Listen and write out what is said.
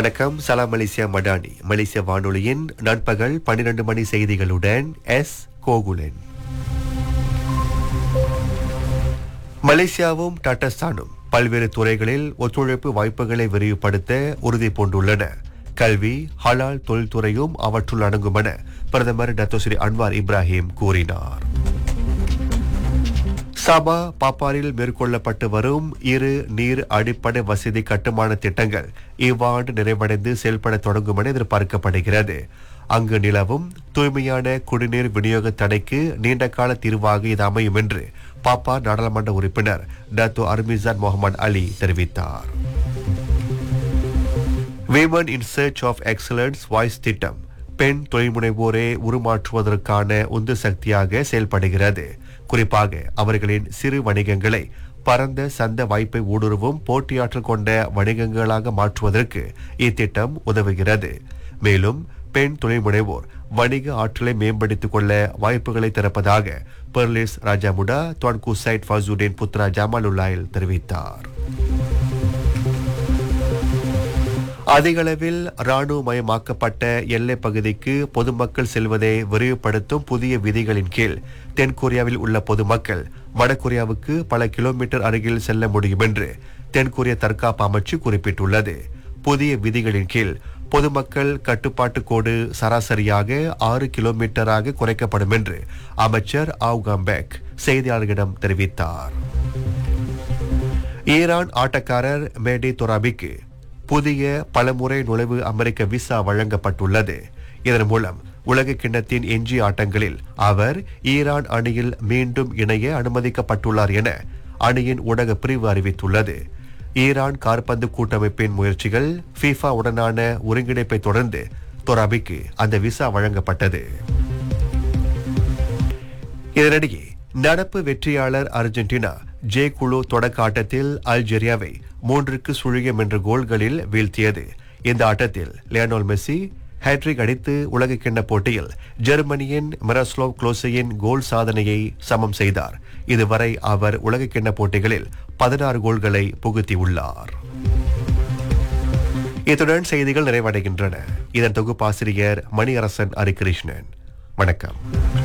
வணக்கம் சலாம் மலேசியா மடானி மலேசிய வானொலியின் நண்பகல் 12 மணி செய்திகளுடன் எஸ் கோகுலன் மலேசியாவும் டாட்டஸ்தானும் பல்வேறு துறைகளில் ஒத்துழைப்பு வாய்ப்புகளை விரிவுபடுத்த உறுதி பூண்டுள்ளன கல்வி ஹலால் தொழில்துறையும் அவற்றுள் அடங்கும் என பிரதமர் டத்தோஸ்ரீ அன்வார் இப்ராஹிம் கூறினார் சபா பாப்பாரில் மேற்கொள்ளப்பட்டு வரும் இரு நீர் அடிப்படை வசதி கட்டுமான திட்டங்கள் இவ்வாண்டு நிறைவடைந்து செயல்பட தொடங்கும் என எதிர்பார்க்கப்படுகிறது அங்கு நிலவும் தூய்மையான குடிநீர் விநியோக தடைக்கு நீண்டகால தீர்வாக இது அமையும் என்று பாப்பா நாடாளுமன்ற உறுப்பினர் டத்தோ அர்மிசான் முகமது அலி தெரிவித்தார் women in search of excellence voice திட்டம் பெண் தொழில்முனைவோரை உருமாற்றுவதற்கான உந்து சக்தியாக செயல்படுகிறது குறிப்பாக அவர்களின் சிறு வணிகங்களை பரந்த சந்த வாய்ப்பை ஊடுருவும் போட்டியாற்றல் கொண்ட வணிகங்களாக மாற்றுவதற்கு இத்திட்டம் உதவுகிறது மேலும் பெண் தொழில்முனைவோர் வணிக ஆற்றலை மேம்படுத்திக் கொள்ள வாய்ப்புகளை திறப்பதாக Perlis Raja Muda Tuanku Syed Faizuddin Putra Jamalullail தெரிவித்தார் அதிகளவில் இராணுவமயமாக்கப்பட்ட எல்லைப் பகுதிக்கு பொதுமக்கள் செல்வதை விரிவுபடுத்தும் புதிய விதிகளின் கீழ் தென்கொரியாவில் உள்ள பொதுமக்கள் வடகொரியாவுக்கு பல கிலோமீட்டர் அருகில் செல்ல முடியும் என்று தென்கொரிய தற்காப்பு அமைச்சு குறிப்பிட்டுள்ளது புதிய விதிகளின் கீழ் பொதுமக்கள் கட்டுப்பாட்டு கோடு சராசரியாக ஆறு கிலோமீட்டராக குறைக்கப்படும் என்று அமைச்சர் ஆவ் கம்பேக் செய்தியாளர்களிடம் தெரிவித்தார் ஈரான் ஆட்டக்காரர் மேடி தொராபிக்கு புதிய பலமுறை நுழைவு அமெரிக்க விசா வழங்கப்பட்டுள்ளது இதன் மூலம் உலக கிண்ணத்தின் எஞ்சிய ஆட்டங்களில் அவர் ஈரான் அணியில் மீண்டும் இணைய அனுமதிக்கப்பட்டுள்ளார் என அணியின் ஊடக பிரிவு அறிவித்துள்ளது ஈரான் கார்பந்து கூட்டமைப்பின் முயற்சிகள் ஃபீஃபா உடனான ஒருங்கிணைப்பை தொடர்ந்து தொராபிக்கு அந்த விசா வழங்கப்பட்டது இதனிடையே நடப்பு வெற்றியாளர் அர்ஜென்டினா ஜே குழு தொடக்க ஆட்டத்தில் அல்ஜெரியாவை மூன்றுக்கு சுழியம் என்ற கோல்களில் வீழ்த்தியது இந்த ஆட்டத்தில் லியோனல் மெஸ்ஸி ஹேட்ரிக் அடித்து உலகக்கிண்ண போட்டியில் ஜெர்மனியின் மிரஸ்லோவ் குளோசையின் கோல் சாதனையை சமம் செய்தார் இதுவரை அவர் உலகக்கிண்ண போட்டிகளில் பதினாறு கோல்களை புகுத்தியுள்ளார் இத்துடன் செய்திகள் நிறைவடைகின்றன இதன் தொகுப்பாசிரியர் மணியரசன் ஹரிகிருஷ்ணன் வணக்கம்